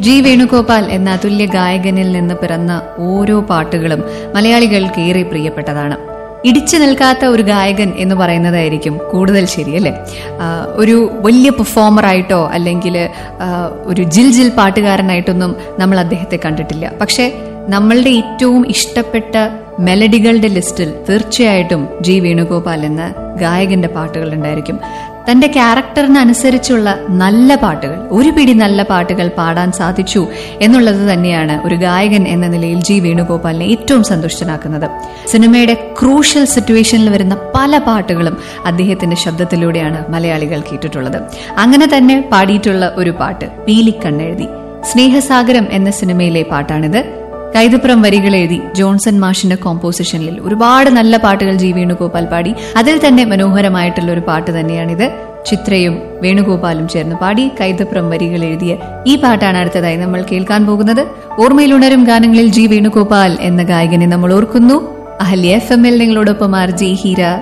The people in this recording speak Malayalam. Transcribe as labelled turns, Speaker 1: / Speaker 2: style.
Speaker 1: ജി വേണുഗോപാൽ എന്ന അതുല്യ ഗായകനിൽ നിന്ന് പിറന്ന ഓരോ പാട്ടുകളും മലയാളികൾക്ക് ഏറെ പ്രിയപ്പെട്ടതാണ് ഇടിച്ചു നിൽക്കാത്ത ഒരു ഗായകൻ എന്ന് പറയുന്നതായിരിക്കും കൂടുതൽ ശരിയല്ലേ ആ, ഒരു വലിയ പെർഫോമറായിട്ടോ അല്ലെങ്കിൽ ആ, ഒരു ജിൽ ജിൽ പാട്ടുകാരനായിട്ടൊന്നും നമ്മൾ അദ്ദേഹത്തെ കണ്ടിട്ടില്ല പക്ഷേ നമ്മളുടെ ഏറ്റവും ഇഷ്ടപ്പെട്ട മെലഡികളുടെ ലിസ്റ്റിൽ തീർച്ചയായിട്ടും ജി വേണുഗോപാൽ എന്ന ഗായകന്റെ പാട്ടുകൾ ഉണ്ടായിരിക്കും തന്റെ ക്യാരക്ടറിനനുസരിച്ചുള്ള നല്ല പാട്ടുകൾ ഒരു പിടി നല്ല പാട്ടുകൾ പാടാൻ സാധിച്ചു എന്നുള്ളത് തന്നെയാണ് ഒരു ഗായകൻ എന്ന നിലയിൽ ജി വേണുഗോപാലിനെ ഏറ്റവും സന്തുഷ്ടനാക്കുന്നത് സിനിമയുടെ ക്രൂഷ്യൽ സിറ്റുവേഷനിൽ വരുന്ന പല പാട്ടുകളും അദ്ദേഹത്തിന്റെ ശബ്ദത്തിലൂടെയാണ് മലയാളികൾ കേട്ടിട്ടുള്ളത് അങ്ങനെ തന്നെ പാടിയിട്ടുള്ള ഒരു പാട്ട് പീലിക്കണ്ണെഴുതി സ്നേഹസാഗരം എന്ന സിനിമയിലെ പാട്ടാണിത് കൈതപ്പുറം വരികൾ എഴുതി ജോൺസൺ മാഷിന്റെ കോമ്പോസിഷനിൽ ഒരുപാട് നല്ല പാട്ടുകൾ ജി വേണുഗോപാൽ പാടി അതിൽ തന്നെ മനോഹരമായിട്ടുള്ള ഒരു പാട്ട് തന്നെയാണിത് ചിത്രയും വേണുഗോപാലും ചേർന്ന് പാടി കൈതപ്പുറം വരികൾ എഴുതിയ ഈ പാട്ടാണ് അടുത്തതായി നമ്മൾ കേൾക്കാൻ പോകുന്നത് ഓർമ്മയിലുണരും ഗാനങ്ങളിൽ ജി വേണുഗോപാൽ എന്ന ഗായകനെ നമ്മൾ ഓർക്കുന്നു അഹല്യ എഫ് എമ്മിൽ നിങ്ങളോടൊപ്പം ആർ ജി ഹീര